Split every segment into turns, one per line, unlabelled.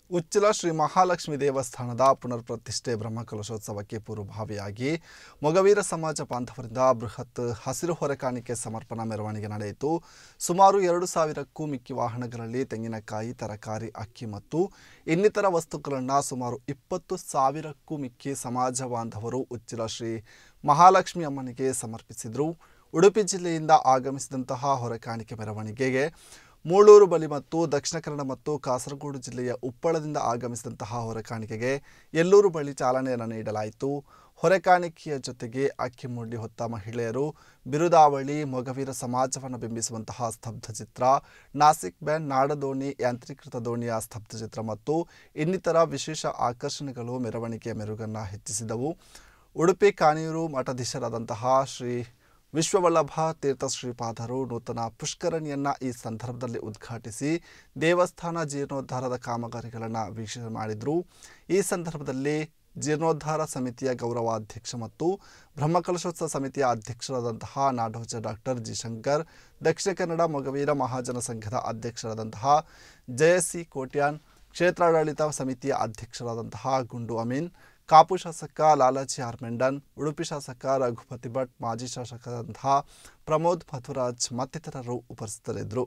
ಉಚ್ಚಿಲ ಶ್ರೀ ಮಹಾಲಕ್ಷ್ಮಿ ದೇವಸ್ಥಾನದ ಪುನರ್ ಪ್ರತಿಷ್ಠೆ ಬ್ರಹ್ಮಕಲಶೋತ್ಸವಕ್ಕೆ ಪೂರ್ವಭಾವಿಯಾಗಿ ಮೊಗವೀರ ಸಮಾಜ ಬಾಂಧವರಿಂದ ಬೃಹತ್ ಹಸಿರು ಹೊರೆಕಾಣಿಕೆ ಸಮರ್ಪಣಾ ಮೆರವಣಿಗೆ ನಡೆಯಿತು ಸುಮಾರು ಎರಡು ಸಾವಿರಕ್ಕೂ ಮಿಕ್ಕಿ ವಾಹನಗಳಲ್ಲಿ ತೆಂಗಿನಕಾಯಿ ತರಕಾರಿ ಅಕ್ಕಿ ಮತ್ತು ಇನ್ನಿತರ ವಸ್ತುಗಳನ್ನು ಸುಮಾರು ಇಪ್ಪತ್ತು ಸಾವಿರಕ್ಕೂ ಮಿಕ್ಕಿ ಸಮಾಜ ಬಾಂಧವರು ಉಚ್ಚಿಲ ಶ್ರೀ ಮಹಾಲಕ್ಷ್ಮಿ ಅಮ್ಮನಿಗೆ ಸಮರ್ಪಿಸಿದರು ಉಡುಪಿ ಜಿಲ್ಲೆಯಿಂದ ಆಗಮಿಸಿದಂತಹ ಹೊರೆಕಾಣಿಕೆ ಮೆರವಣಿಗೆಗೆ ಮೂಳೂರು ಬಳಿ ಮತ್ತು ದಕ್ಷಿಣ ಕನ್ನಡ ಮತ್ತು ಕಾಸರಗೋಡು ಜಿಲ್ಲೆಯ ಉಪ್ಪಳದಿಂದ ಆಗಮಿಸಿದಂತಹ ಹೊರೆಕಾಣಿಕೆಗೆ ಎಲ್ಲೂರು ಬಳಿ ಚಾಲನೆಯನ್ನು ನೀಡಲಾಯಿತು ಹೊರೆಕಾಣಿಕೆಯ ಜೊತೆಗೆ ಅಕ್ಕಿ ಮುಡ್ಡಿ ಹೊತ್ತ ಮಹಿಳೆಯರು ಬಿರುದಾವಳಿ ಮೊಗವೀರ ಸಮಾಜವನ್ನು ಬಿಂಬಿಸುವಂತಹ ಸ್ತಬ್ಧ ಚಿತ್ರ ನಾಸಿಕ್ ಬ್ಯಾಂಡ್ ನಾಡದೋಣಿ ಯಾಂತ್ರೀಕೃತ ದೋಣಿಯ ಸ್ತಬ್ಧ ಚಿತ್ರ ಮತ್ತು ಇನ್ನಿತರ ವಿಶೇಷ ಆಕರ್ಷಣೆಗಳು ಮೆರವಣಿಗೆಯ ಮೆರುಗನ್ನು ಹೆಚ್ಚಿಸಿದವು ಉಡುಪಿ ಕಾಣಿಯೂರು ಮಠಾಧೀಶರಾದಂತಹ ಶ್ರೀ ವಿಶ್ವವಲ್ಲಭ ತೀರ್ಥ ಶ್ರೀಪಾದರು ನೂತನ ಪುಷ್ಕರಣಿಯನ್ನು ಈ ಸಂದರ್ಭದಲ್ಲಿ ಉದ್ಘಾಟಿಸಿ ದೇವಸ್ಥಾನ ಜೀರ್ಣೋದ್ಧಾರದ ಕಾಮಗಾರಿಗಳನ್ನು ವೀಕ್ಷಣೆ ಮಾಡಿದರು ಈ ಸಂದರ್ಭದಲ್ಲಿ ಜೀರ್ಣೋದ್ಧಾರ ಸಮಿತಿಯ ಗೌರವಾಧ್ಯಕ್ಷ ಮತ್ತು ಬ್ರಹ್ಮಕಲಶೋತ್ಸವ ಸಮಿತಿಯ ಅಧ್ಯಕ್ಷರಾದಂತಹ ನಾಡೋಜ ಡಾಕ್ಟರ್ ಜಿ ಶಂಕರ್ ದಕ್ಷಿಣ ಕನ್ನಡ ಮೊಗವೀರ ಮಹಾಜನ ಸಂಘದ ಅಧ್ಯಕ್ಷರಾದಂತಹ ಜಯಸಿ ಕೋಟ್ಯಾನ್ ಕ್ಷೇತ್ರಾಡಳಿತ ಸಮಿತಿಯ ಅಧ್ಯಕ್ಷರಾದಂತಹ ಗುಂಡು ಅಮೀನ್ ಕಾಪು ಶಾಸಕ ಲಾಲಾಜಿ ಆರ್ ಮೆಂಡನ್ ಉಡುಪಿ ಶಾಸಕ ರಘುಪತಿ ಭಟ್ ಮಾಜಿ ಶಾಸಕರಾದಂತಹ ಪ್ರಮೋದ್ ಮಧುರಾಜ್ ಮತ್ತಿತರರು ಉಪಸ್ಥಿತರಿದ್ದರು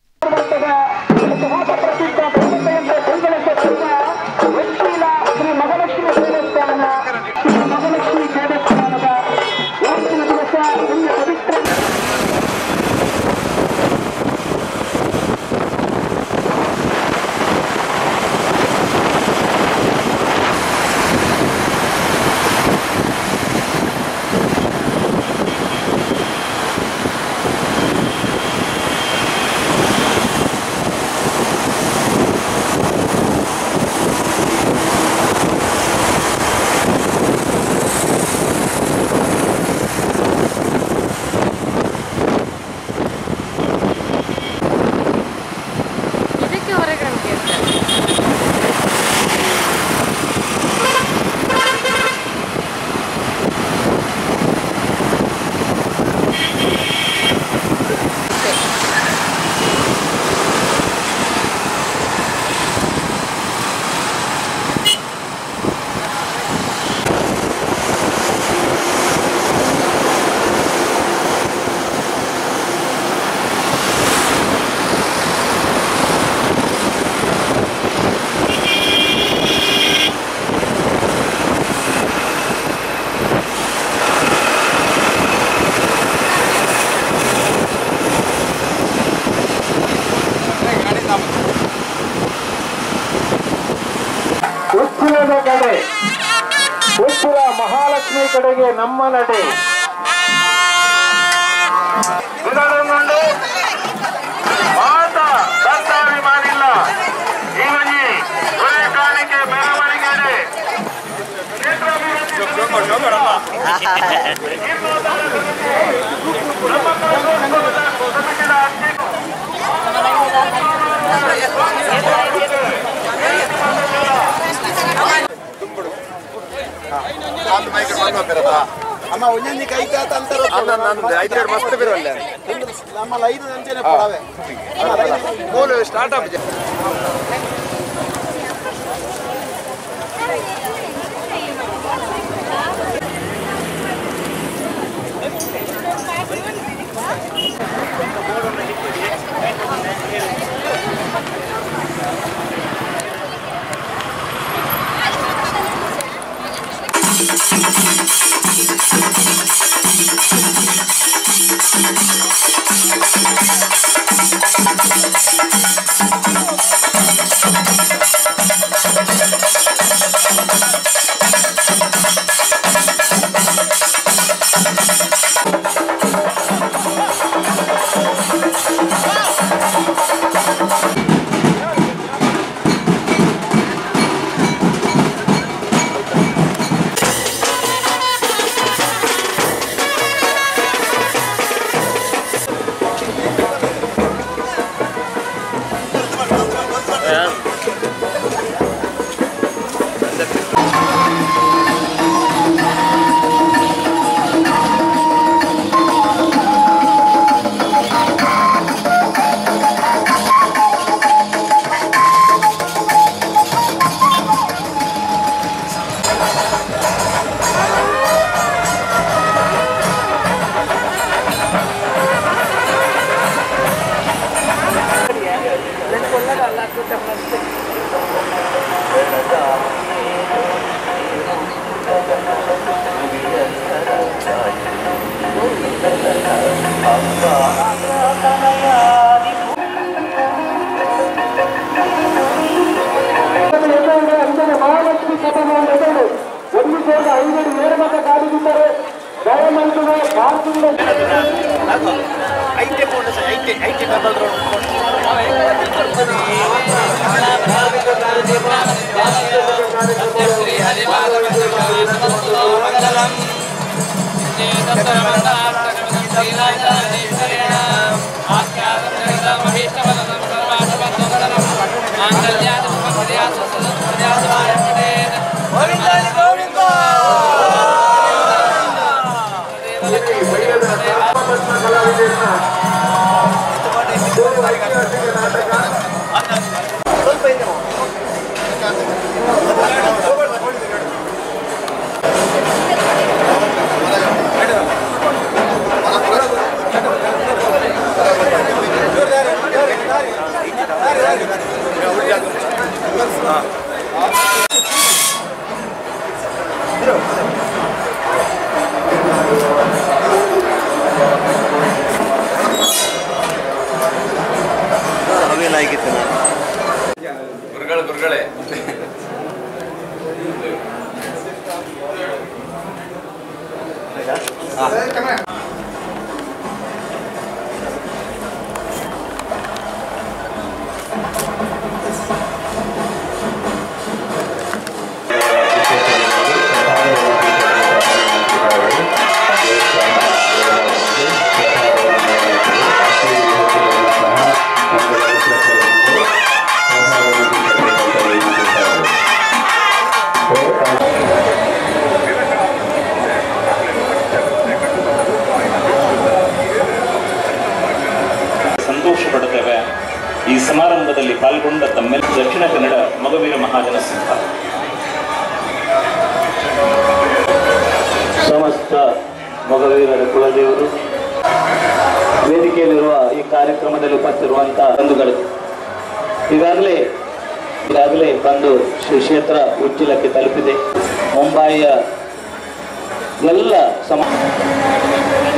ಪ್ರಸಿದ್ಧ ಬ್ರಹ್ಮಕೇಂದ್ರ ಸಂಗಣಕ ಸಂಘ ವಕೀಲ ಶ್ರೀ ಮಹಾಲಕ್ಷ್ಮಿ ದೇವಸ್ಥಾನ ಶ್ರೀ ಮಹಾಲಕ್ಷ್ಮಿ ದೇವಸ್ಥಾನದ ಇವತ್ತಿನ ದಿವಸ ಪುಣ್ಯ ಪವಿತ್ರ
ಇದಕ್ಕೆ ಹೊರಗೆ ಇರ್ತಾರೆ
ಉಚ್ಚಿಲದ ಕಡೆ ಉಚ್ಚಿಲ ಮಹಾಲಕ್ಷ್ಮಿ ಕಡೆಗೆ ನಮ್ಮ ನಡೆ ಇದರೊಂದು ಮಾತ ದತ್ತಾಭಿಮಾನಿಲ್ಲ ಇವನಿ ಒಳ್ಳೆ ಕಾಣಿಕೆ ಮೆರವಣಿಗೆ
ಅಮ್ಮ ಒಂದೊಂದು ಕೈ ತಾತ ಅಂತಾರ
ಮಸ್ತ್ ಬಿರಲ್ಲ
ನಮ್ಮ ಐದು ಅಂಚನೆ ಪಡವೆ
ಮೂಲ ಸ್ಟಾರ್ಟ್ ಅಪ್
ಗೋಮಂತುವೆ ಪಾರ್ಕಿಂಗ್
ಐತೆ ಫೋಟೋ ಸರ್ ಐತೆ ಐತೆ ಡಬಲ್ ರೋಡ್ ಸ್ವಲ್ಪ ಇದೆ ಅವೇನಾಗಿತ್ತು ನಾನು
ಗುರುಗಳು ಗುರುಗಳೇ
ಸಂತೋಷ ಪಡುತ್ತೇವೆ ಈ ಸಮಾರಂಭದಲ್ಲಿ ಪಾಲ್ಗೊಂಡ ತಮ್ಮೆಲ್ಲ ದಕ್ಷಿಣ ಕನ್ನಡ ಮಗವೀರ ಮಹಾಜನ ಸಂಘ
ಸಮಸ್ತ ಮಗವೀರರ ಕುಲದೇವರು ವೇದಿಕೆಯಲ್ಲಿರುವ ಈ ಕಾರ್ಯಕ್ರಮದಲ್ಲಿ ಉಪಸ್ಥಿತಿರುವಂತಹ ಬಂಧುಗಳು ಈಗಾಗಲೇ ಈಗಾಗಲೇ ಬಂದು ಶ್ರೀ ಕ್ಷೇತ್ರ ಉಚ್ಚಿಲಕ್ಕೆ ತಲುಪಿದೆ ಮುಂಬಯಿಯ ಎಲ್ಲ ಸಮ